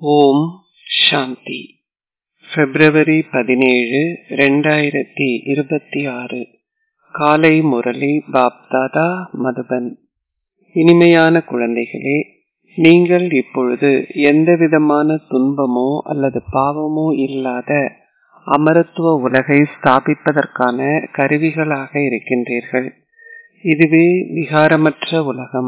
ஓம் சாந்தி பிப்ரவரி பதினேழு ரெண்டாயிரத்தி இருபத்தி ஆறு காலை முரளி பாப்தாதா மதுபன் இனிமையான குழந்தைகளே நீங்கள் இப்பொழுது எந்தவிதமான துன்பமோ அல்லது பாவமோ இல்லாத அமரத்துவ உலகை ஸ்தாபிப்பதற்கான கருவிகளாக இருக்கின்றீர்கள் இதுவே விகாரமற்ற உலகம்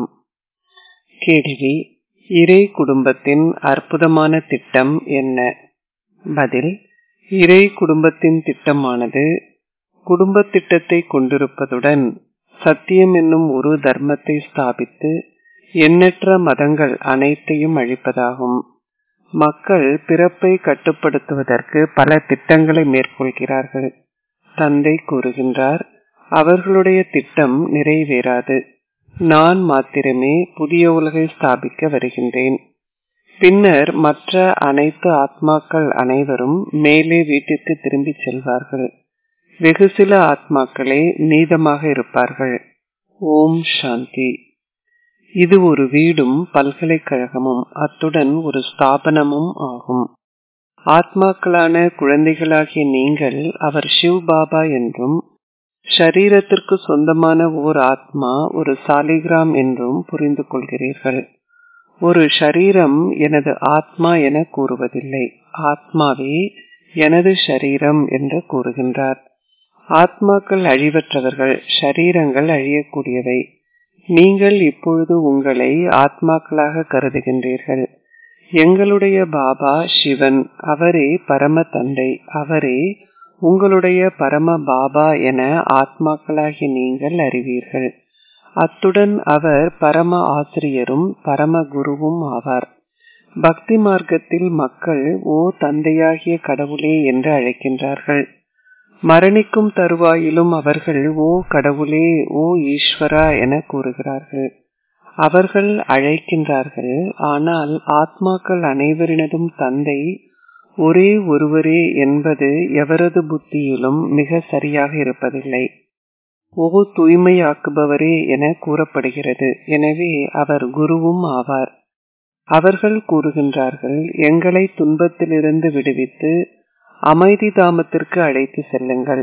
கேள்வி இறை குடும்பத்தின் அற்புதமான திட்டம் என்ன பதில் இறை குடும்பத்தின் திட்டமானது குடும்ப திட்டத்தை கொண்டிருப்பதுடன் சத்தியம் என்னும் ஒரு தர்மத்தை ஸ்தாபித்து எண்ணற்ற மதங்கள் அனைத்தையும் அழிப்பதாகும் மக்கள் பிறப்பை கட்டுப்படுத்துவதற்கு பல திட்டங்களை மேற்கொள்கிறார்கள் தந்தை கூறுகின்றார் அவர்களுடைய திட்டம் நிறைவேறாது நான் மாத்திரமே புதிய உலகை ஸ்தாபிக்க வருகின்றேன் பின்னர் மற்ற அனைத்து ஆத்மாக்கள் அனைவரும் மேலே வீட்டிற்கு திரும்பி செல்வார்கள் வெகு சில ஆத்மாக்களே மீதமாக இருப்பார்கள் ஓம் சாந்தி இது ஒரு வீடும் பல்கலைக்கழகமும் அத்துடன் ஒரு ஸ்தாபனமும் ஆகும் ஆத்மாக்களான குழந்தைகளாகிய நீங்கள் அவர் சிவ் பாபா என்றும் ஷரீரத்திற்கு சொந்தமான ஓர் ஆத்மா ஒரு சாலிகிராம் என்றும் புரிந்து கொள்கிறீர்கள் ஒரு ஷரீரம் எனது ஆத்மா என கூறுவதில்லை ஆத்மாவே எனது ஷரீரம் என்று கூறுகின்றார் ஆத்மாக்கள் அழிவற்றவர்கள் ஷரீரங்கள் அழியக்கூடியவை நீங்கள் இப்பொழுது உங்களை ஆத்மாக்களாக கருதுகின்றீர்கள் எங்களுடைய பாபா சிவன் அவரே பரம தந்தை அவரே உங்களுடைய பரம பாபா என ஆத்மாக்களாகி நீங்கள் அறிவீர்கள் அத்துடன் அவர் பரம ஆசிரியரும் பரம குருவும் ஆவார் பக்தி மார்க்கத்தில் மக்கள் ஓ தந்தையாகிய கடவுளே என்று அழைக்கின்றார்கள் மரணிக்கும் தருவாயிலும் அவர்கள் ஓ கடவுளே ஓ ஈஸ்வரா என கூறுகிறார்கள் அவர்கள் அழைக்கின்றார்கள் ஆனால் ஆத்மாக்கள் அனைவரினதும் தந்தை ஒரே ஒருவரே என்பது எவரது புத்தியிலும் மிக சரியாக இருப்பதில்லை ஓ தூய்மையாக்குபவரே என கூறப்படுகிறது எனவே அவர் குருவும் ஆவார் அவர்கள் கூறுகின்றார்கள் எங்களை துன்பத்திலிருந்து விடுவித்து அமைதி தாமத்திற்கு அழைத்து செல்லுங்கள்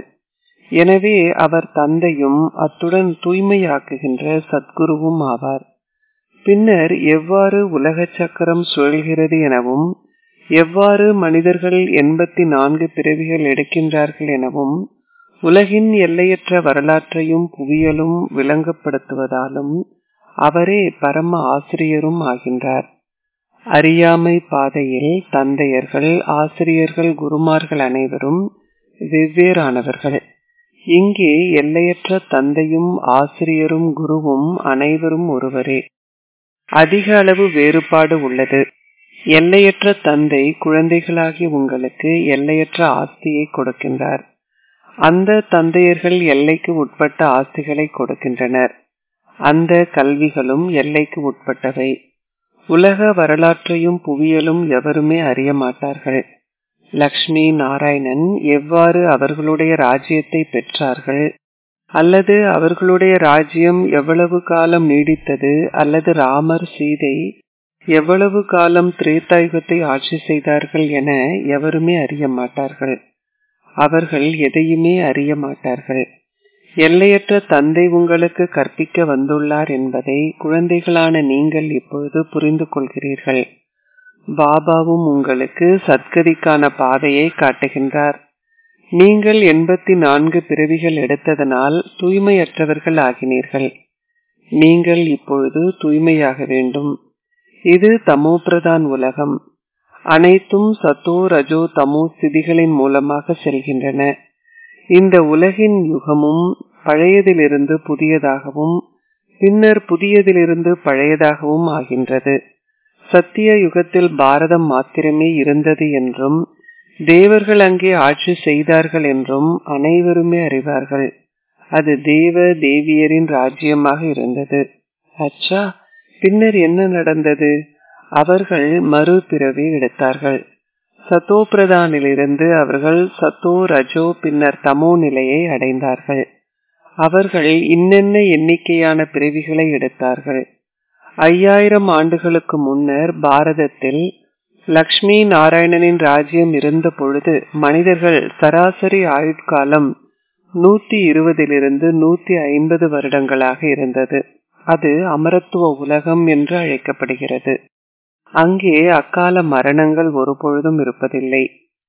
எனவே அவர் தந்தையும் அத்துடன் தூய்மையாக்குகின்ற சத்குருவும் ஆவார் பின்னர் எவ்வாறு உலக சக்கரம் சுழல்கிறது எனவும் எவ்வாறு மனிதர்கள் எண்பத்தி நான்கு பிறவிகள் எடுக்கின்றார்கள் எனவும் உலகின் எல்லையற்ற வரலாற்றையும் புவியலும் விளங்கப்படுத்துவதாலும் அவரே பரம ஆசிரியரும் ஆகின்றார் அறியாமை பாதையில் தந்தையர்கள் ஆசிரியர்கள் குருமார்கள் அனைவரும் வெவ்வேறானவர்கள் இங்கே எல்லையற்ற தந்தையும் ஆசிரியரும் குருவும் அனைவரும் ஒருவரே அதிக அளவு வேறுபாடு உள்ளது எல்லையற்ற தந்தை குழந்தைகளாகி உங்களுக்கு எல்லையற்ற ஆஸ்தியை கொடுக்கின்றார் அந்த தந்தையர்கள் எல்லைக்கு உட்பட்ட ஆஸ்திகளை கொடுக்கின்றனர் அந்த கல்விகளும் எல்லைக்கு உட்பட்டவை உலக வரலாற்றையும் புவியலும் எவருமே அறிய மாட்டார்கள் லக்ஷ்மி நாராயணன் எவ்வாறு அவர்களுடைய ராஜ்யத்தை பெற்றார்கள் அல்லது அவர்களுடைய ராஜ்யம் எவ்வளவு காலம் நீடித்தது அல்லது ராமர் சீதை எவ்வளவு காலம் திரேதாயுகத்தை ஆட்சி செய்தார்கள் என எவருமே அறிய மாட்டார்கள் அவர்கள் எதையுமே அறிய மாட்டார்கள் எல்லையற்ற தந்தை உங்களுக்கு கற்பிக்க வந்துள்ளார் என்பதை குழந்தைகளான நீங்கள் இப்பொழுது புரிந்து கொள்கிறீர்கள் பாபாவும் உங்களுக்கு சத்கதிக்கான பாதையை காட்டுகின்றார் நீங்கள் எண்பத்தி நான்கு பிறவிகள் எடுத்ததனால் தூய்மையற்றவர்கள் ஆகினீர்கள் நீங்கள் இப்பொழுது தூய்மையாக வேண்டும் இது தமோ பிரதான் உலகம் அனைத்தும் சத்தோ ரஜோ தமோ ஸ்திதிகளின் மூலமாக செல்கின்றன இந்த உலகின் யுகமும் பழையதிலிருந்து புதியதாகவும் பின்னர் புதியதிலிருந்து பழையதாகவும் ஆகின்றது சத்திய யுகத்தில் பாரதம் மாத்திரமே இருந்தது என்றும் தேவர்கள் அங்கே ஆட்சி செய்தார்கள் என்றும் அனைவருமே அறிவார்கள் அது தேவ தேவியரின் ராஜ்யமாக இருந்தது அச்சா பின்னர் என்ன நடந்தது அவர்கள் மறுபிறவி எடுத்தார்கள் சத்தோ பிரதானிலிருந்து அவர்கள் சத்தோ ரஜோ பின்னர் தமோ நிலையை அடைந்தார்கள் அவர்கள் இன்னென்ன எண்ணிக்கையான பிறவிகளை எடுத்தார்கள் ஐயாயிரம் ஆண்டுகளுக்கு முன்னர் பாரதத்தில் லக்ஷ்மி நாராயணனின் ராஜ்யம் இருந்த பொழுது மனிதர்கள் சராசரி ஆயுட்காலம் நூத்தி இருபதிலிருந்து நூத்தி ஐம்பது வருடங்களாக இருந்தது அது அமரத்துவ உலகம் என்று அழைக்கப்படுகிறது அங்கே அக்கால மரணங்கள் ஒருபொழுதும் இருப்பதில்லை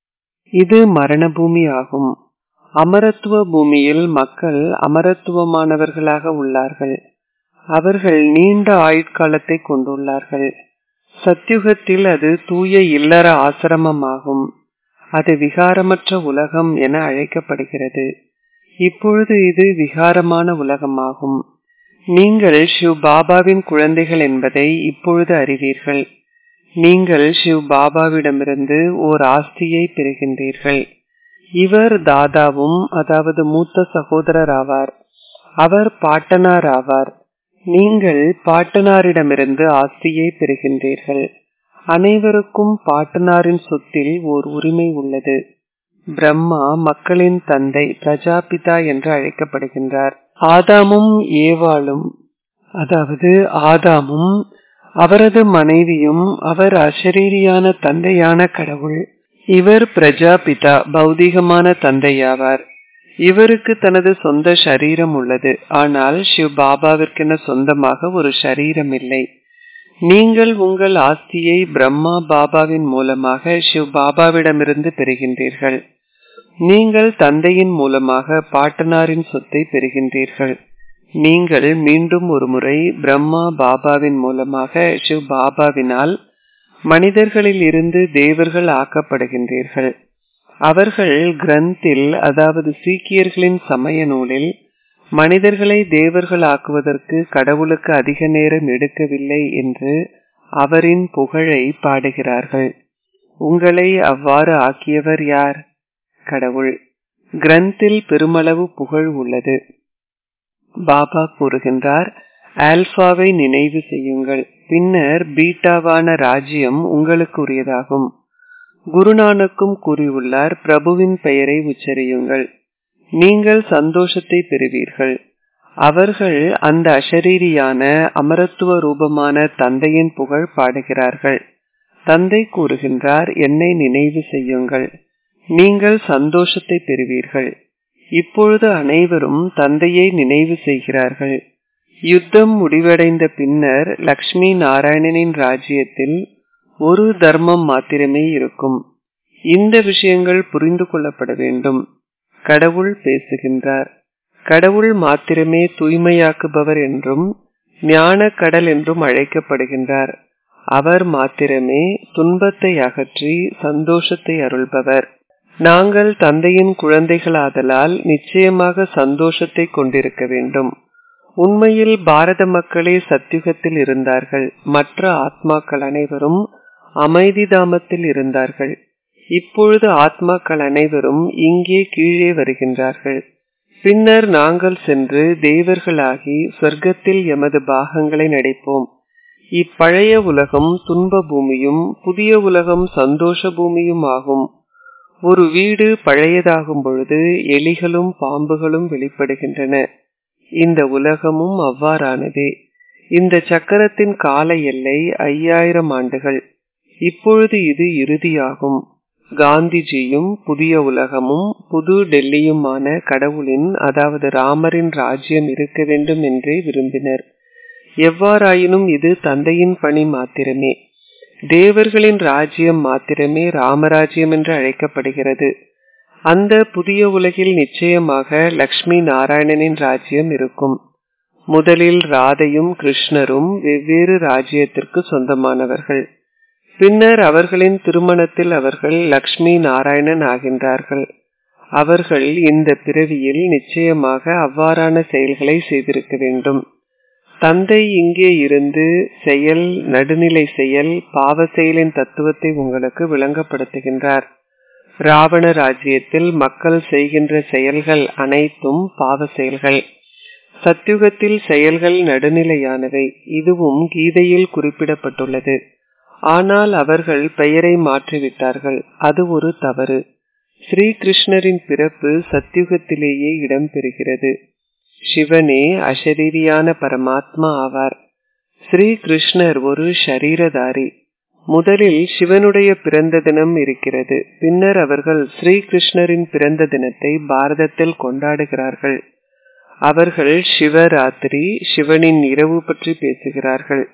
இது மரண பூமி ஆகும் அமரத்துவ பூமியில் மக்கள் அமரத்துவமானவர்களாக உள்ளார்கள் அவர்கள் நீண்ட ஆயுட்காலத்தை கொண்டுள்ளார்கள் சத்யுகத்தில் அது தூய இல்லற ஆசிரமமாகும் அது விகாரமற்ற உலகம் என அழைக்கப்படுகிறது இப்பொழுது இது விகாரமான உலகமாகும் நீங்கள் சிவ் பாபாவின் குழந்தைகள் என்பதை இப்பொழுது அறிவீர்கள் நீங்கள் சிவ் பாபாவிடமிருந்து ஓர் ஆஸ்தியை பெறுகின்றீர்கள் இவர் தாதாவும் அதாவது மூத்த சகோதரர் ஆவார் அவர் பாட்டனார் ஆவார் நீங்கள் பாட்டனாரிடமிருந்து ஆஸ்தியை பெறுகின்றீர்கள் அனைவருக்கும் பாட்டனாரின் சொத்தில் ஓர் உரிமை உள்ளது பிரம்மா மக்களின் தந்தை பிரஜாபிதா என்று அழைக்கப்படுகின்றார் ஆதாமும் ஏவாளும் அதாவது ஆதாமும் அவரது மனைவியும் அவர் அசரீரியான தந்தையான கடவுள் இவர் பிரஜாபிதா பௌதிகமான தந்தையாவார் இவருக்கு தனது சொந்த சரீரம் உள்ளது ஆனால் சிவ் பாபாவிற்கென சொந்தமாக ஒரு சரீரம் இல்லை நீங்கள் உங்கள் ஆஸ்தியை பிரம்மா பாபாவின் மூலமாக சிவ் பாபாவிடமிருந்து பெறுகின்றீர்கள் நீங்கள் தந்தையின் மூலமாக பாட்டனாரின் சொத்தை பெறுகின்றீர்கள் நீங்கள் மீண்டும் ஒரு முறை பிரம்மா பாபாவின் மூலமாக சிவ் பாபாவினால் மனிதர்களில் இருந்து தேவர்கள் ஆக்கப்படுகின்றீர்கள் அவர்கள் கிரந்தில் அதாவது சீக்கியர்களின் சமய நூலில் மனிதர்களை தேவர்கள் ஆக்குவதற்கு கடவுளுக்கு அதிக நேரம் எடுக்கவில்லை என்று அவரின் புகழை பாடுகிறார்கள் உங்களை அவ்வாறு ஆக்கியவர் யார் கடவுள் கிரந்தில் பெருமளவு புகழ் உள்ளது பாபா கூறுகின்றார் ஆல்பாவை நினைவு செய்யுங்கள் பின்னர் பீட்டாவான ராஜ்யம் உங்களுக்கு உரியதாகும் குருநானக்கும் கூறியுள்ளார் பிரபுவின் பெயரை உச்சரியுங்கள் நீங்கள் சந்தோஷத்தை பெறுவீர்கள் அவர்கள் அந்த அஷரீரியான அமரத்துவ ரூபமான தந்தையின் புகழ் பாடுகிறார்கள் தந்தை கூறுகின்றார் என்னை நினைவு செய்யுங்கள் நீங்கள் சந்தோஷத்தை பெறுவீர்கள் இப்பொழுது அனைவரும் தந்தையை நினைவு செய்கிறார்கள் யுத்தம் முடிவடைந்த பின்னர் லக்ஷ்மி நாராயணனின் ராஜ்யத்தில் ஒரு தர்மம் மாத்திரமே இருக்கும் இந்த விஷயங்கள் புரிந்து கொள்ளப்பட வேண்டும் கடவுள் பேசுகின்றார் கடவுள் மாத்திரமே தூய்மையாக்குபவர் என்றும் ஞான கடல் என்றும் அழைக்கப்படுகின்றார் அவர் மாத்திரமே துன்பத்தை அகற்றி சந்தோஷத்தை அருள்பவர் நாங்கள் தந்தையின் குழந்தைகளாதலால் நிச்சயமாக சந்தோஷத்தை கொண்டிருக்க வேண்டும் உண்மையில் பாரத மக்களே சத்தியுகத்தில் இருந்தார்கள் மற்ற ஆத்மாக்கள் அனைவரும் அமைதி தாமத்தில் இருந்தார்கள் இப்பொழுது ஆத்மாக்கள் அனைவரும் இங்கே கீழே வருகின்றார்கள் பின்னர் நாங்கள் சென்று தேவர்களாகி சொர்க்கத்தில் எமது பாகங்களை நடிப்போம் இப்பழைய உலகம் துன்ப பூமியும் புதிய உலகம் சந்தோஷ பூமியும் ஆகும் ஒரு வீடு பழையதாகும் பொழுது எலிகளும் பாம்புகளும் வெளிப்படுகின்றன இந்த உலகமும் அவ்வாறானதே இந்த சக்கரத்தின் கால எல்லை ஐயாயிரம் ஆண்டுகள் இப்பொழுது இது இறுதியாகும் காந்திஜியும் புதிய உலகமும் புது டெல்லியுமான கடவுளின் அதாவது ராமரின் ராஜ்யம் இருக்க வேண்டும் என்றே விரும்பினர் எவ்வாறாயினும் இது தந்தையின் பணி மாத்திரமே தேவர்களின் ராஜ்யம் மாத்திரமே ராமராஜ்யம் என்று அழைக்கப்படுகிறது அந்த புதிய உலகில் நிச்சயமாக லக்ஷ்மி நாராயணனின் ராஜ்யம் இருக்கும் முதலில் ராதையும் கிருஷ்ணரும் வெவ்வேறு ராஜ்யத்திற்கு சொந்தமானவர்கள் பின்னர் அவர்களின் திருமணத்தில் அவர்கள் லக்ஷ்மி நாராயணன் ஆகின்றார்கள் அவர்கள் இந்த பிறவியில் நிச்சயமாக அவ்வாறான செயல்களை செய்திருக்க வேண்டும் தந்தை இங்கே இருந்து செயல் நடுநிலை செயல் பாவ செயலின் தத்துவத்தை உங்களுக்கு விளங்கப்படுத்துகின்றார் ராவண ராஜ்யத்தில் மக்கள் செய்கின்ற செயல்கள் அனைத்தும் பாவ செயல்கள் சத்யுகத்தில் செயல்கள் நடுநிலையானவை இதுவும் கீதையில் குறிப்பிடப்பட்டுள்ளது ஆனால் அவர்கள் பெயரை மாற்றிவிட்டார்கள் அது ஒரு தவறு ஸ்ரீ கிருஷ்ணரின் பிறப்பு சத்யுகத்திலேயே இடம்பெறுகிறது சிவனே அசரீரியான பரமாத்மா ஆவார் ஸ்ரீ கிருஷ்ணர் ஒரு ஷரீரதாரி முதலில் சிவனுடைய பிறந்த தினம் இருக்கிறது பின்னர் அவர்கள் ஸ்ரீகிருஷ்ணரின் பிறந்த தினத்தை பாரதத்தில் கொண்டாடுகிறார்கள் அவர்கள் சிவராத்திரி சிவனின் இரவு பற்றி பேசுகிறார்கள்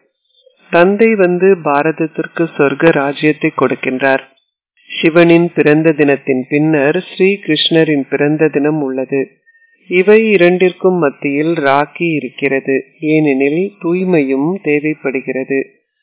தந்தை வந்து பாரதத்திற்கு சொர்க்க ராஜ்யத்தை கொடுக்கின்றார் சிவனின் பிறந்த தினத்தின் பின்னர் ஸ்ரீ கிருஷ்ணரின் பிறந்த தினம் உள்ளது இவை இரண்டிற்கும் மத்தியில் ராக்கி இருக்கிறது ஏனெனில் தூய்மையும் தேவைப்படுகிறது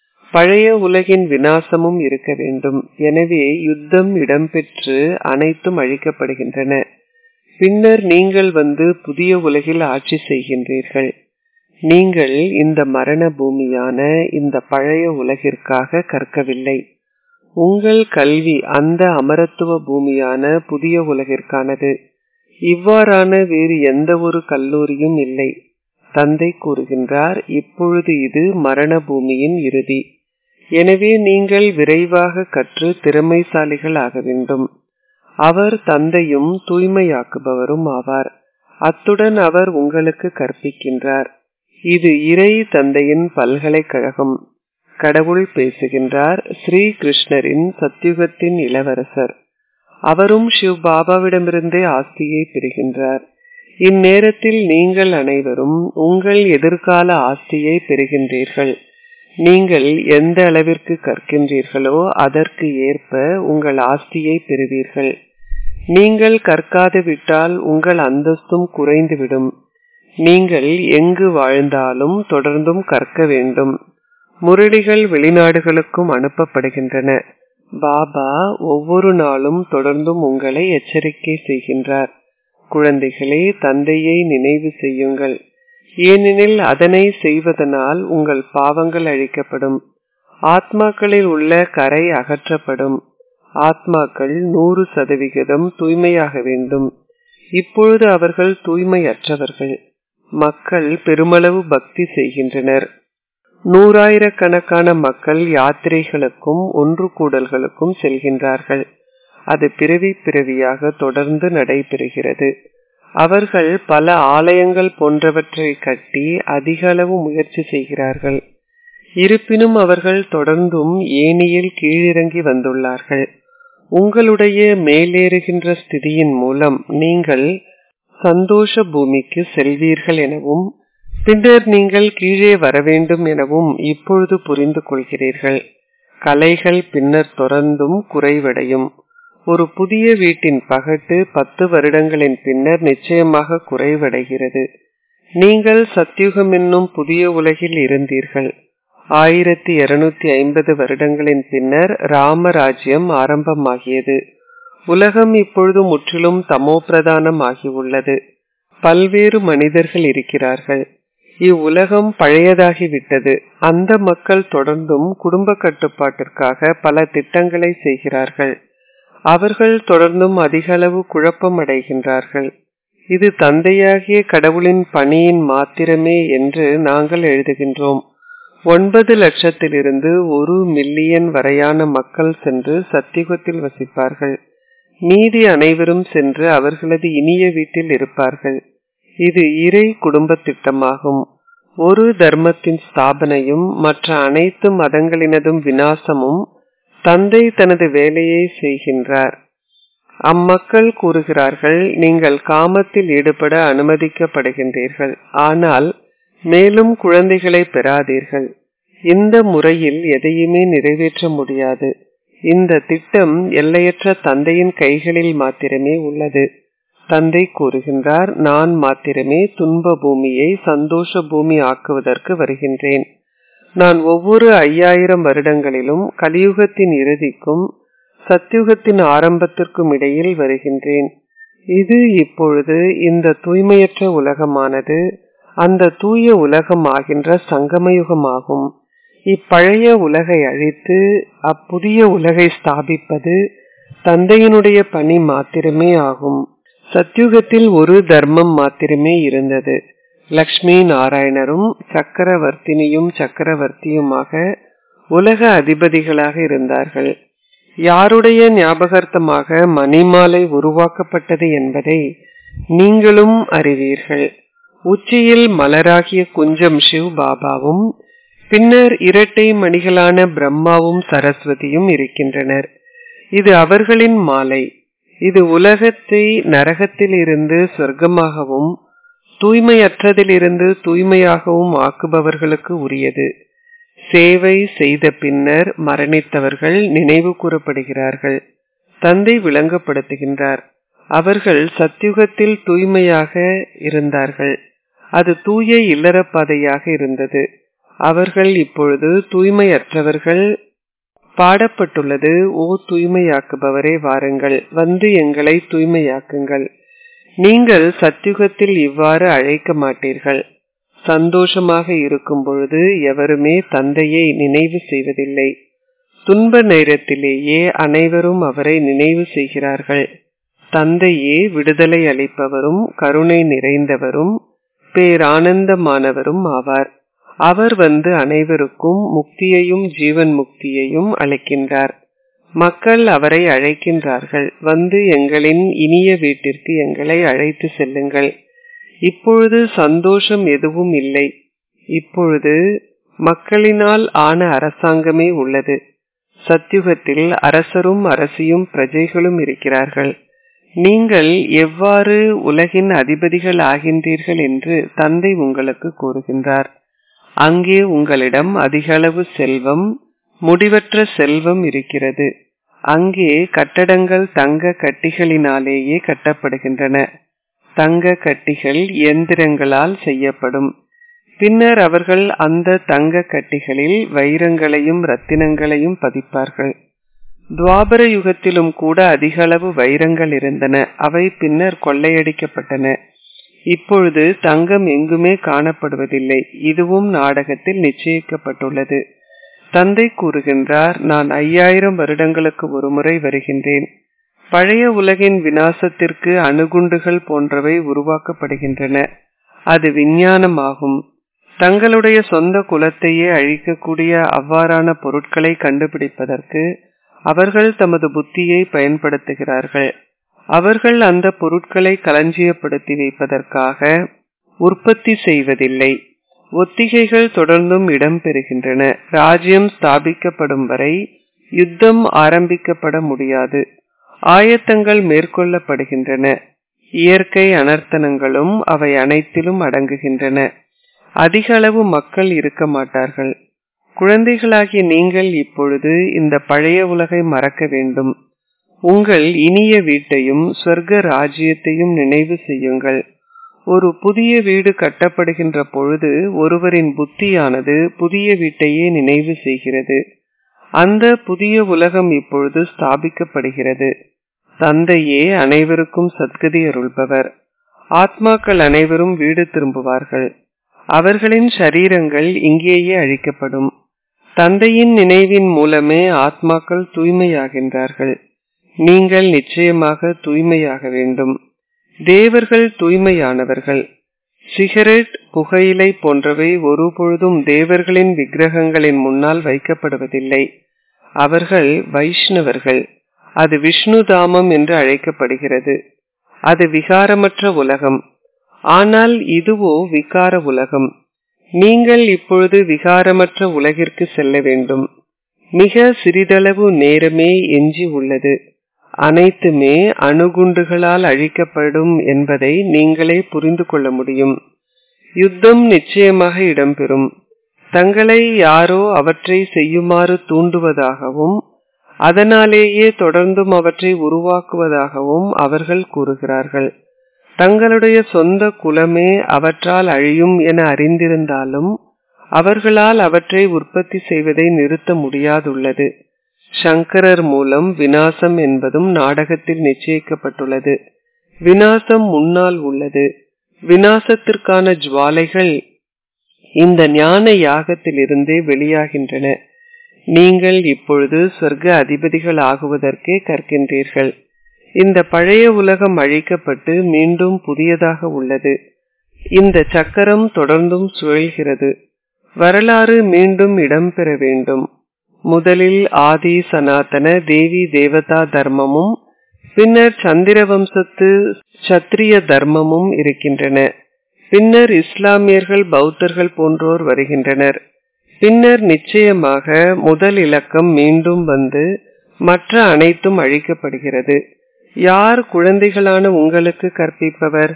பழைய உலகின் வினாசமும் இருக்க வேண்டும் எனவே யுத்தம் இடம்பெற்று அனைத்தும் அழிக்கப்படுகின்றன பின்னர் நீங்கள் வந்து புதிய உலகில் ஆட்சி செய்கின்றீர்கள் நீங்கள் இந்த மரண பூமியான இந்த பழைய உலகிற்காக கற்கவில்லை உங்கள் கல்வி அந்த அமரத்துவ பூமியான புதிய உலகிற்கானது இவ்வாறான வேறு எந்த ஒரு கல்லூரியும் இல்லை தந்தை கூறுகின்றார் இப்பொழுது இது மரண பூமியின் இறுதி எனவே நீங்கள் விரைவாக கற்று திறமைசாலிகள் ஆக வேண்டும் அவர் தந்தையும் தூய்மையாக்குபவரும் ஆவார் அத்துடன் அவர் உங்களுக்கு கற்பிக்கின்றார் இது இறை தந்தையின் பல்கலைக்கழகம் கடவுள் பேசுகின்றார் ஸ்ரீ கிருஷ்ணரின் சத்யுகத்தின் இளவரசர் அவரும் சிவ் பாபாவிடமிருந்தே ஆஸ்தியை பெறுகின்றார் இந்நேரத்தில் நீங்கள் அனைவரும் உங்கள் எதிர்கால ஆஸ்தியை பெறுகின்றீர்கள் நீங்கள் எந்த அளவிற்கு கற்கின்றீர்களோ அதற்கு ஏற்ப உங்கள் ஆஸ்தியை பெறுவீர்கள் நீங்கள் கற்காது விட்டால் உங்கள் அந்தஸ்தும் குறைந்துவிடும் நீங்கள் எங்கு வாழ்ந்தாலும் தொடர்ந்தும் கற்க வேண்டும் முரளிகள் வெளிநாடுகளுக்கும் அனுப்பப்படுகின்றன பாபா ஒவ்வொரு நாளும் தொடர்ந்தும் உங்களை எச்சரிக்கை செய்கின்றார் குழந்தைகளே தந்தையை நினைவு செய்யுங்கள் ஏனெனில் அதனை செய்வதனால் உங்கள் பாவங்கள் அழிக்கப்படும் ஆத்மாக்களில் உள்ள கரை அகற்றப்படும் ஆத்மாக்கள் நூறு சதவிகிதம் தூய்மையாக வேண்டும் இப்பொழுது அவர்கள் தூய்மையற்றவர்கள் மக்கள் பெருமளவு பக்தி செய்கின்றனர் நூறாயிரக்கணக்கான மக்கள் யாத்திரைகளுக்கும் ஒன்று கூடல்களுக்கும் செல்கின்றார்கள் அது பிறவி பிறவியாக தொடர்ந்து நடைபெறுகிறது அவர்கள் பல ஆலயங்கள் போன்றவற்றை கட்டி அதிக அளவு முயற்சி செய்கிறார்கள் இருப்பினும் அவர்கள் தொடர்ந்தும் ஏனியில் கீழிறங்கி வந்துள்ளார்கள் உங்களுடைய மேலேறுகின்ற ஸ்திதியின் மூலம் நீங்கள் சந்தோஷ பூமிக்கு செல்வீர்கள் எனவும் பின்னர் நீங்கள் கீழே வர வேண்டும் எனவும் இப்பொழுது புரிந்து கொள்கிறீர்கள் கலைகள் பின்னர் தொடர்ந்தும் குறைவடையும் ஒரு புதிய வீட்டின் பகட்டு பத்து வருடங்களின் பின்னர் நிச்சயமாக குறைவடைகிறது நீங்கள் சத்யுகம் என்னும் புதிய உலகில் இருந்தீர்கள் ஆயிரத்தி இருநூத்தி ஐம்பது வருடங்களின் பின்னர் ராமராஜ்யம் ஆரம்பமாகியது உலகம் இப்பொழுது முற்றிலும் தமோ பிரதானம் ஆகியுள்ளது பல்வேறு மனிதர்கள் இருக்கிறார்கள் இவ்வுலகம் பழையதாகிவிட்டது அந்த மக்கள் தொடர்ந்தும் குடும்ப கட்டுப்பாட்டிற்காக பல திட்டங்களை செய்கிறார்கள் அவர்கள் தொடர்ந்தும் அதிக அளவு குழப்பம் அடைகின்றார்கள் இது தந்தையாகிய கடவுளின் பணியின் மாத்திரமே என்று நாங்கள் எழுதுகின்றோம் ஒன்பது லட்சத்திலிருந்து ஒரு மில்லியன் வரையான மக்கள் சென்று சத்தியுகத்தில் வசிப்பார்கள் மீதி அனைவரும் சென்று அவர்களது இனிய வீட்டில் இருப்பார்கள் இது இறை குடும்ப திட்டமாகும் ஒரு தர்மத்தின் ஸ்தாபனையும் மற்ற அனைத்து மதங்களினதும் வினாசமும் தந்தை தனது வேலையை செய்கின்றார் அம்மக்கள் கூறுகிறார்கள் நீங்கள் காமத்தில் ஈடுபட அனுமதிக்கப்படுகின்றீர்கள் ஆனால் மேலும் குழந்தைகளை பெறாதீர்கள் இந்த முறையில் எதையுமே நிறைவேற்ற முடியாது இந்த திட்டம் எல்லையற்ற தந்தையின் கைகளில் மாத்திரமே உள்ளது தந்தை கூறுகின்றார் நான் மாத்திரமே துன்ப பூமியை சந்தோஷ பூமி ஆக்குவதற்கு வருகின்றேன் நான் ஒவ்வொரு ஐயாயிரம் வருடங்களிலும் கலியுகத்தின் இறுதிக்கும் சத்தியுகத்தின் ஆரம்பத்திற்கும் இடையில் வருகின்றேன் இது இப்பொழுது இந்த தூய்மையற்ற உலகமானது அந்த தூய உலகம் ஆகின்ற சங்கமயுகமாகும் இப்பழைய உலகை அழித்து அப்புதிய உலகை ஸ்தாபிப்பது தந்தையினுடைய பணி மாத்திரமே ஆகும் சத்யுகத்தில் ஒரு தர்மம் மாத்திரமே இருந்தது லக்ஷ்மி நாராயணரும் சக்கரவர்த்தினியும் சக்கரவர்த்தியுமாக உலக அதிபதிகளாக இருந்தார்கள் யாருடைய ஞாபகார்த்தமாக மணிமாலை உருவாக்கப்பட்டது என்பதை நீங்களும் அறிவீர்கள் உச்சியில் மலராகிய குஞ்சம் சிவ் பாபாவும் பின்னர் இரட்டை மணிகளான பிரம்மாவும் சரஸ்வதியும் இருக்கின்றனர் இது அவர்களின் மாலை இது உலகத்தை நரகத்தில் இருந்து சொர்க்கமாகவும் தூய்மையற்றதிலிருந்து தூய்மையாகவும் ஆக்குபவர்களுக்கு உரியது சேவை செய்த பின்னர் மரணித்தவர்கள் நினைவு கூறப்படுகிறார்கள் தந்தை விளங்கப்படுத்துகின்றார் அவர்கள் சத்தியுகத்தில் தூய்மையாக இருந்தார்கள் அது தூய இல்லற பாதையாக இருந்தது அவர்கள் இப்பொழுது தூய்மையற்றவர்கள் பாடப்பட்டுள்ளது ஓ தூய்மையாக்குபவரே வாருங்கள் வந்து எங்களை தூய்மையாக்குங்கள் நீங்கள் சத்தியுகத்தில் இவ்வாறு அழைக்க மாட்டீர்கள் சந்தோஷமாக இருக்கும் பொழுது எவருமே தந்தையை நினைவு செய்வதில்லை துன்ப நேரத்திலேயே அனைவரும் அவரை நினைவு செய்கிறார்கள் தந்தையே விடுதலை அளிப்பவரும் கருணை நிறைந்தவரும் பேரானந்தமானவரும் ஆவார் அவர் வந்து அனைவருக்கும் முக்தியையும் ஜீவன் முக்தியையும் அளிக்கின்றார் மக்கள் அவரை அழைக்கின்றார்கள் வந்து எங்களின் இனிய வீட்டிற்கு எங்களை அழைத்து செல்லுங்கள் இப்பொழுது சந்தோஷம் எதுவும் இல்லை இப்பொழுது மக்களினால் ஆன அரசாங்கமே உள்ளது சத்தியுகத்தில் அரசரும் அரசியும் பிரஜைகளும் இருக்கிறார்கள் நீங்கள் எவ்வாறு உலகின் அதிபதிகள் ஆகின்றீர்கள் என்று தந்தை உங்களுக்கு கூறுகின்றார் அங்கே உங்களிடம் அதிகளவு செல்வம் முடிவற்ற செல்வம் இருக்கிறது அங்கே கட்டடங்கள் தங்க கட்டிகளினாலேயே கட்டப்படுகின்றன தங்க கட்டிகள் இயந்திரங்களால் செய்யப்படும் பின்னர் அவர்கள் அந்த தங்க கட்டிகளில் வைரங்களையும் ரத்தினங்களையும் பதிப்பார்கள் துவாபர யுகத்திலும் கூட அதிகளவு வைரங்கள் இருந்தன அவை பின்னர் கொள்ளையடிக்கப்பட்டன இப்பொழுது தங்கம் எங்குமே காணப்படுவதில்லை இதுவும் நாடகத்தில் நிச்சயிக்கப்பட்டுள்ளது தந்தை கூறுகின்றார் நான் ஐயாயிரம் வருடங்களுக்கு ஒருமுறை வருகின்றேன் பழைய உலகின் வினாசத்திற்கு அணுகுண்டுகள் போன்றவை உருவாக்கப்படுகின்றன அது விஞ்ஞானமாகும் தங்களுடைய சொந்த குலத்தையே அழிக்கக்கூடிய அவ்வாறான பொருட்களை கண்டுபிடிப்பதற்கு அவர்கள் தமது புத்தியை பயன்படுத்துகிறார்கள் அவர்கள் அந்த பொருட்களை களஞ்சியப்படுத்தி வைப்பதற்காக உற்பத்தி செய்வதில்லை ஒத்திகைகள் தொடர்ந்தும் இடம்பெறுகின்றன ராஜ்யம் ஸ்தாபிக்கப்படும் வரை யுத்தம் ஆரம்பிக்கப்பட முடியாது ஆயத்தங்கள் மேற்கொள்ளப்படுகின்றன இயற்கை அனர்த்தனங்களும் அவை அனைத்திலும் அடங்குகின்றன அதிக அளவு மக்கள் இருக்க மாட்டார்கள் குழந்தைகளாகிய நீங்கள் இப்பொழுது இந்த பழைய உலகை மறக்க வேண்டும் உங்கள் இனிய வீட்டையும் சொர்க்க ராஜ்யத்தையும் நினைவு செய்யுங்கள் ஒரு புதிய வீடு கட்டப்படுகின்ற பொழுது ஒருவரின் புத்தியானது புதிய வீட்டையே நினைவு செய்கிறது அந்த புதிய உலகம் இப்பொழுது ஸ்தாபிக்கப்படுகிறது தந்தையே அனைவருக்கும் சத்கதி அருள்பவர் ஆத்மாக்கள் அனைவரும் வீடு திரும்புவார்கள் அவர்களின் சரீரங்கள் இங்கேயே அழிக்கப்படும் தந்தையின் நினைவின் மூலமே ஆத்மாக்கள் தூய்மையாகின்றார்கள் நீங்கள் நிச்சயமாக தூய்மையாக வேண்டும் தேவர்கள் தூய்மையானவர்கள் சிகரெட் புகையிலை போன்றவை ஒருபொழுதும் தேவர்களின் விக்கிரகங்களின் முன்னால் வைக்கப்படுவதில்லை அவர்கள் வைஷ்ணவர்கள் அது விஷ்ணு தாமம் என்று அழைக்கப்படுகிறது அது விகாரமற்ற உலகம் ஆனால் இதுவோ விகார உலகம் நீங்கள் இப்பொழுது விகாரமற்ற உலகிற்கு செல்ல வேண்டும் மிக சிறிதளவு நேரமே எஞ்சி உள்ளது அனைத்துமே அணுகுண்டுகளால் அழிக்கப்படும் என்பதை நீங்களே புரிந்து கொள்ள முடியும் யுத்தம் நிச்சயமாக இடம்பெறும் தங்களை யாரோ அவற்றை செய்யுமாறு தூண்டுவதாகவும் அதனாலேயே தொடர்ந்தும் அவற்றை உருவாக்குவதாகவும் அவர்கள் கூறுகிறார்கள் தங்களுடைய சொந்த குலமே அவற்றால் அழியும் என அறிந்திருந்தாலும் அவர்களால் அவற்றை உற்பத்தி செய்வதை நிறுத்த முடியாதுள்ளது சங்கரர் மூலம் வினாசம் என்பதும் நாடகத்தில் நிச்சயிக்கப்பட்டுள்ளது வினாசம் முன்னால் உள்ளது வினாசத்திற்கான ஜுவாலைகள் இந்த ஞான யாகத்திலிருந்தே வெளியாகின்றன நீங்கள் இப்பொழுது சொர்க்க அதிபதிகள் ஆகுவதற்கே கற்கின்றீர்கள் இந்த பழைய உலகம் அழிக்கப்பட்டு மீண்டும் புதியதாக உள்ளது இந்த சக்கரம் தொடர்ந்தும் சுழல்கிறது வரலாறு மீண்டும் இடம்பெற வேண்டும் முதலில் ஆதி சனாதன தேவி தேவதா தர்மமும் பின்னர் சந்திர வம்சத்து சத்திரிய தர்மமும் இருக்கின்றன பின்னர் இஸ்லாமியர்கள் பௌத்தர்கள் போன்றோர் வருகின்றனர் பின்னர் நிச்சயமாக முதல் இலக்கம் மீண்டும் வந்து மற்ற அனைத்தும் அழிக்கப்படுகிறது யார் குழந்தைகளான உங்களுக்கு கற்பிப்பவர்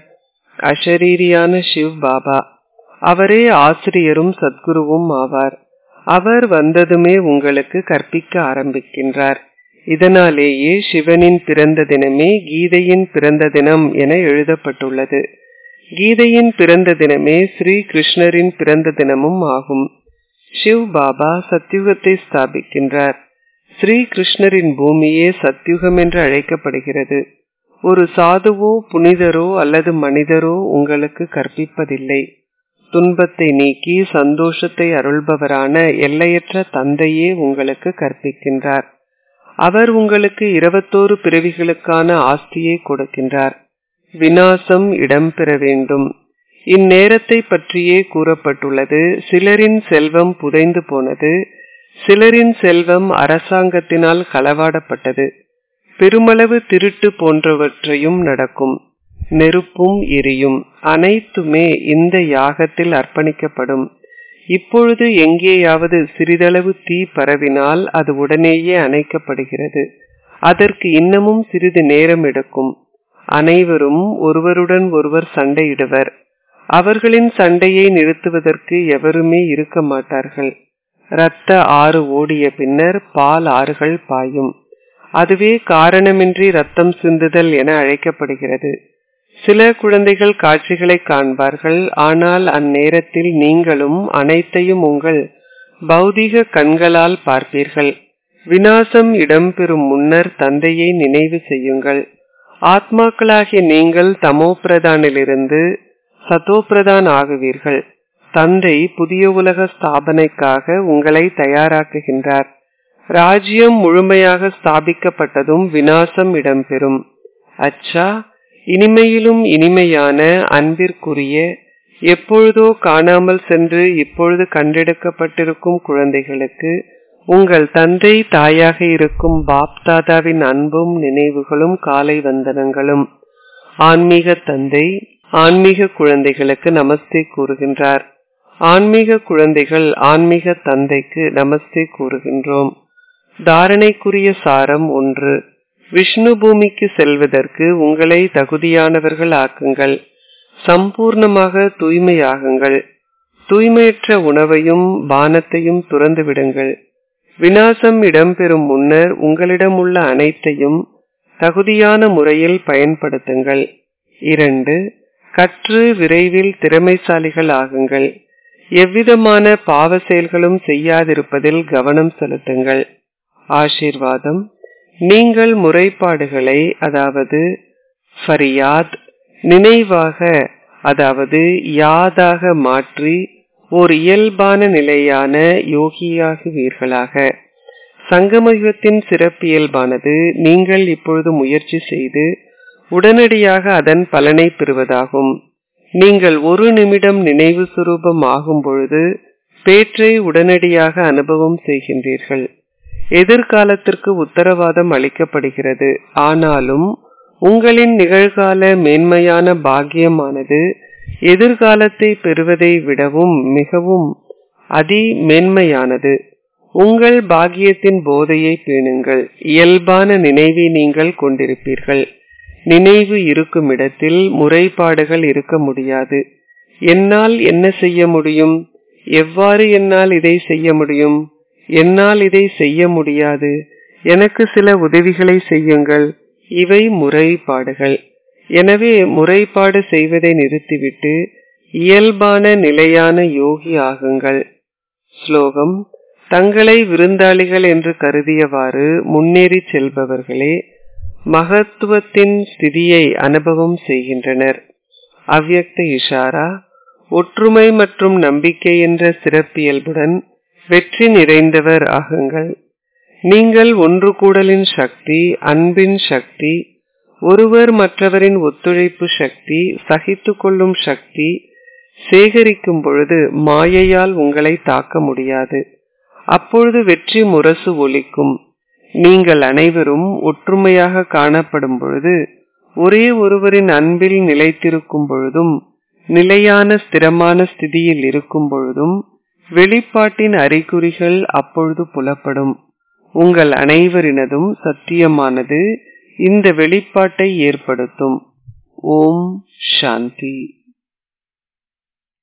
அஷரீரியான சிவ் பாபா அவரே ஆசிரியரும் சத்குருவும் ஆவார் அவர் வந்ததுமே உங்களுக்கு கற்பிக்க ஆரம்பிக்கின்றார் இதனாலேயே சிவனின் பிறந்த தினமே கீதையின் பிறந்த தினம் என எழுதப்பட்டுள்ளது கீதையின் பிறந்த தினமே ஸ்ரீ கிருஷ்ணரின் பிறந்த தினமும் ஆகும் சிவ் பாபா சத்யுகத்தை ஸ்தாபிக்கின்றார் ஸ்ரீ கிருஷ்ணரின் பூமியே சத்யுகம் என்று அழைக்கப்படுகிறது ஒரு சாதுவோ புனிதரோ அல்லது மனிதரோ உங்களுக்கு கற்பிப்பதில்லை துன்பத்தை நீக்கி சந்தோஷத்தை அருள்பவரான எல்லையற்ற தந்தையே உங்களுக்கு கற்பிக்கின்றார் அவர் உங்களுக்கு இருபத்தோரு பிறவிகளுக்கான ஆஸ்தியை கொடுக்கின்றார் வினாசம் இடம்பெற வேண்டும் இந்நேரத்தை பற்றியே கூறப்பட்டுள்ளது சிலரின் செல்வம் புதைந்து போனது சிலரின் செல்வம் அரசாங்கத்தினால் களவாடப்பட்டது பெருமளவு திருட்டு போன்றவற்றையும் நடக்கும் நெருப்பும் எரியும் அனைத்துமே இந்த யாகத்தில் அர்ப்பணிக்கப்படும் இப்பொழுது எங்கேயாவது சிறிதளவு தீ பரவினால் அது உடனேயே அணைக்கப்படுகிறது அதற்கு இன்னமும் சிறிது நேரம் எடுக்கும் அனைவரும் ஒருவருடன் ஒருவர் சண்டையிடுவர் அவர்களின் சண்டையை நிறுத்துவதற்கு எவருமே இருக்க மாட்டார்கள் இரத்த ஆறு ஓடிய பின்னர் பால் ஆறுகள் பாயும் அதுவே காரணமின்றி ரத்தம் சிந்துதல் என அழைக்கப்படுகிறது சில குழந்தைகள் காட்சிகளை காண்பார்கள் ஆனால் அந்நேரத்தில் நீங்களும் அனைத்தையும் உங்கள் பௌதிக கண்களால் பார்ப்பீர்கள் வினாசம் இடம்பெறும் முன்னர் தந்தையை நினைவு செய்யுங்கள் ஆத்மாக்களாகிய நீங்கள் தமோபிரதானிலிருந்து சதோபிரதான் ஆகுவீர்கள் தந்தை புதிய உலக ஸ்தாபனைக்காக உங்களை தயாராக்குகின்றார் ராஜ்யம் முழுமையாக ஸ்தாபிக்கப்பட்டதும் வினாசம் இடம்பெறும் அச்சா இனிமையிலும் இனிமையான அன்பிற்குரிய எப்பொழுதோ காணாமல் சென்று இப்பொழுது கண்டெடுக்கப்பட்டிருக்கும் குழந்தைகளுக்கு உங்கள் தந்தை தாயாக இருக்கும் பாப்தாதாவின் அன்பும் நினைவுகளும் காலை வந்தனங்களும் ஆன்மீக தந்தை ஆன்மீக குழந்தைகளுக்கு நமஸ்தே கூறுகின்றார் ஆன்மீக குழந்தைகள் ஆன்மீக தந்தைக்கு நமஸ்தே கூறுகின்றோம் தாரணைக்குரிய சாரம் ஒன்று விஷ்ணு பூமிக்கு செல்வதற்கு உங்களை தகுதியானவர்கள் ஆக்குங்கள் சம்பூர்ணமாக தூய்மையாகுங்கள் தூய்மையற்ற உணவையும் பானத்தையும் துறந்து விடுங்கள் வினாசம் இடம்பெறும் முன்னர் உங்களிடம் உள்ள அனைத்தையும் தகுதியான முறையில் பயன்படுத்துங்கள் இரண்டு கற்று விரைவில் திறமைசாலிகள் ஆகுங்கள் எவ்விதமான பாவ செயல்களும் செய்யாதிருப்பதில் கவனம் செலுத்துங்கள் ஆசீர்வாதம் நீங்கள் முறைப்பாடுகளை அதாவது ஃபரியாத் நினைவாக அதாவது யாதாக மாற்றி ஓர் இயல்பான நிலையான யோகியாகுவீர்களாக சங்கமயுகத்தின் சிறப்பியல்பானது நீங்கள் இப்பொழுது முயற்சி செய்து உடனடியாக அதன் பலனை பெறுவதாகும் நீங்கள் ஒரு நிமிடம் நினைவு சுரூபம் ஆகும் பொழுது பேற்றை உடனடியாக அனுபவம் செய்கின்றீர்கள் எதிர்காலத்திற்கு உத்தரவாதம் அளிக்கப்படுகிறது ஆனாலும் உங்களின் நிகழ்கால மேன்மையான பாக்கியமானது எதிர்காலத்தை பெறுவதை விடவும் மிகவும் அதி மேன்மையானது உங்கள் பாக்கியத்தின் போதையை பேணுங்கள் இயல்பான நினைவை நீங்கள் கொண்டிருப்பீர்கள் நினைவு இருக்கும் இடத்தில் முறைப்பாடுகள் இருக்க முடியாது என்னால் என்ன செய்ய முடியும் எவ்வாறு என்னால் இதை செய்ய முடியும் என்னால் இதை செய்ய முடியாது எனக்கு சில உதவிகளை செய்யுங்கள் இவை முறைப்பாடுகள் எனவே முறைப்பாடு செய்வதை நிறுத்திவிட்டு இயல்பான நிலையான யோகி ஆகுங்கள் ஸ்லோகம் தங்களை விருந்தாளிகள் என்று கருதியவாறு முன்னேறி செல்பவர்களே மகத்துவத்தின் ஸ்திதியை அனுபவம் செய்கின்றனர் அவ்யக்த இஷாரா ஒற்றுமை மற்றும் நம்பிக்கை என்ற சிறப்பியல்புடன் வெற்றி நிறைந்தவர் ஆகுங்கள் நீங்கள் ஒன்று கூடலின் சக்தி அன்பின் சக்தி ஒருவர் மற்றவரின் ஒத்துழைப்பு சக்தி சகித்து கொள்ளும் சக்தி சேகரிக்கும் பொழுது மாயையால் உங்களை தாக்க முடியாது அப்பொழுது வெற்றி முரசு ஒலிக்கும் நீங்கள் அனைவரும் ஒற்றுமையாக காணப்படும் பொழுது ஒரே ஒருவரின் அன்பில் நிலைத்திருக்கும் பொழுதும் நிலையான ஸ்திரமான ஸ்திதியில் இருக்கும் பொழுதும் வெளிப்பாட்டின் அறிகுறிகள் அப்பொழுது புலப்படும் உங்கள் அனைவரினதும் சத்தியமானது இந்த வெளிப்பாட்டை ஏற்படுத்தும் ஓம் சாந்தி